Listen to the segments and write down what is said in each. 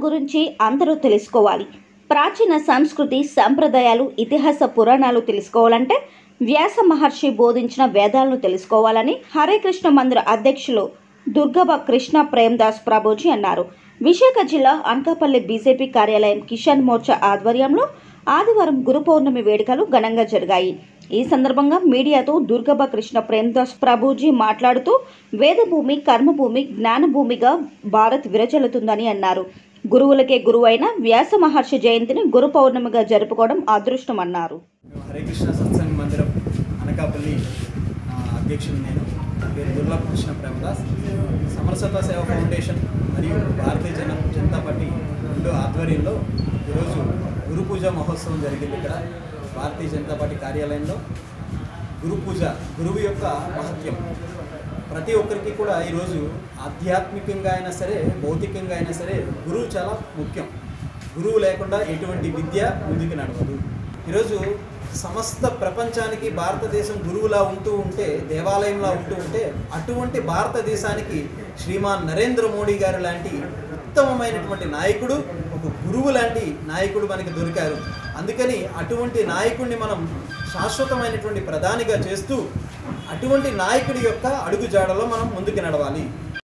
గురించి అందరూ తెలుసుకోవాలి ప్రాచీన సంస్కృతి సంప్రదాయాలు ఇతిహాస పురాణాలు తెలుసుకోవాలంటే వ్యాస మహర్షి బోధించిన వేదాలను తెలుసుకోవాలని హరే కృష్ణ మందిర అధ్యక్షులు దుర్గబ కృష్ణ ప్రేమ్దాస్ ప్రభుజీ అన్నారు విశాఖ జిల్లా అనకాపల్లి బీజేపీ కార్యాలయం కిషాన్ మోర్చా ఆధ్వర్యంలో ఆదివారం గురు పౌర్ణమి వేడుకలు ఘనంగా జరిగాయి ఈ సందర్భంగా మీడియాతో దుర్గబ కృష్ణ ప్రేమ్దాస్ ప్రభుజీ మాట్లాడుతూ వేదభూమి కర్మభూమి జ్ఞానభూమిగా భారత్ విరచలుతుందని అన్నారు గురువులకే గురువైన వ్యాస మహర్షి జయంతిని గురు పౌర్ణమిగా జరుపుకోవడం అదృష్టమన్నారు హరే కృష్ణ సత్సంగ్ మందిరం అనకాపల్లి ఆ, అధ్యక్షుడు నేను నా పేరు దుర్లభ్ కృష్ణ ప్రేమదాస్ సమరసత సేవ ఫౌండేషన్ మరియు భారతీయ జన జనతా పార్టీ రెండు ఆధ్వర్యంలో ఈరోజు గురు పూజ మహోత్సవం జరిగింది ఇక్కడ భారతీయ జనతా పార్టీ కార్యాలయంలో గురు పూజ గురువు యొక్క మహత్యం ప్రతి ఒక్కరికి కూడా ఈరోజు ఆధ్యాత్మికంగా అయినా సరే భౌతికంగా అయినా సరే గురువు చాలా ముఖ్యం గురువు లేకుండా ఎటువంటి విద్య ముందుకు నడవదు ఈరోజు సమస్త ప్రపంచానికి భారతదేశం గురువులా ఉంటూ ఉంటే దేవాలయంలా ఉంటూ ఉంటే అటువంటి భారతదేశానికి శ్రీమాన్ నరేంద్ర మోడీ గారు లాంటి ఉత్తమమైనటువంటి నాయకుడు ఒక గురువు లాంటి నాయకుడు మనకి దొరికారు అందుకని అటువంటి నాయకుడిని మనం శాశ్వతమైనటువంటి ప్రధానిగా చేస్తూ అటువంటి నాయకుడి యొక్క అడుగుజాడలో మనం ముందుకు నడవాలి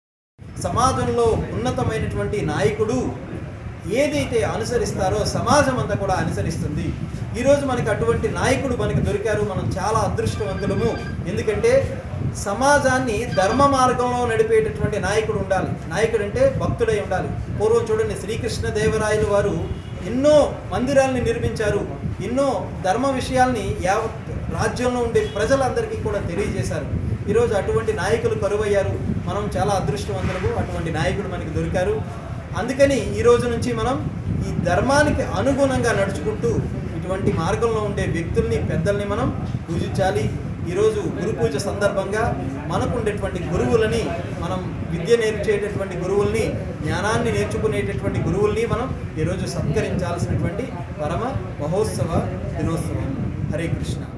సమాజంలో ఉన్నతమైనటువంటి నాయకుడు ఏదైతే అనుసరిస్తారో సమాజం అంతా కూడా అనుసరిస్తుంది ఈరోజు మనకి అటువంటి నాయకుడు మనకి దొరికారు మనం చాలా అదృష్టవంతులము ఎందుకంటే సమాజాన్ని ధర్మ మార్గంలో నడిపేటటువంటి నాయకుడు ఉండాలి నాయకుడు అంటే భక్తుడై ఉండాలి పూర్వం చూడండి శ్రీకృష్ణ దేవరాయలు వారు ఎన్నో మందిరాల్ని నిర్మించారు ఎన్నో ధర్మ విషయాల్ని యావత్ రాజ్యంలో ఉండే ప్రజలందరికీ కూడా తెలియజేశారు ఈరోజు అటువంటి నాయకులు కరువయ్యారు మనం చాలా అదృష్టవంతులకు అటువంటి నాయకుడు మనకి దొరికారు అందుకని ఈ రోజు నుంచి మనం ఈ ధర్మానికి అనుగుణంగా నడుచుకుంటూ ఇటువంటి మార్గంలో ఉండే వ్యక్తుల్ని పెద్దల్ని మనం పూజించాలి ఈరోజు గురు పూజ సందర్భంగా మనకు ఉండేటువంటి గురువులని మనం విద్య నేర్చేటటువంటి గురువుల్ని జ్ఞానాన్ని నేర్చుకునేటటువంటి గురువుల్ని మనం ఈరోజు సత్కరించాల్సినటువంటి పరమ మహోత్సవ దినోత్సవం హరే కృష్ణ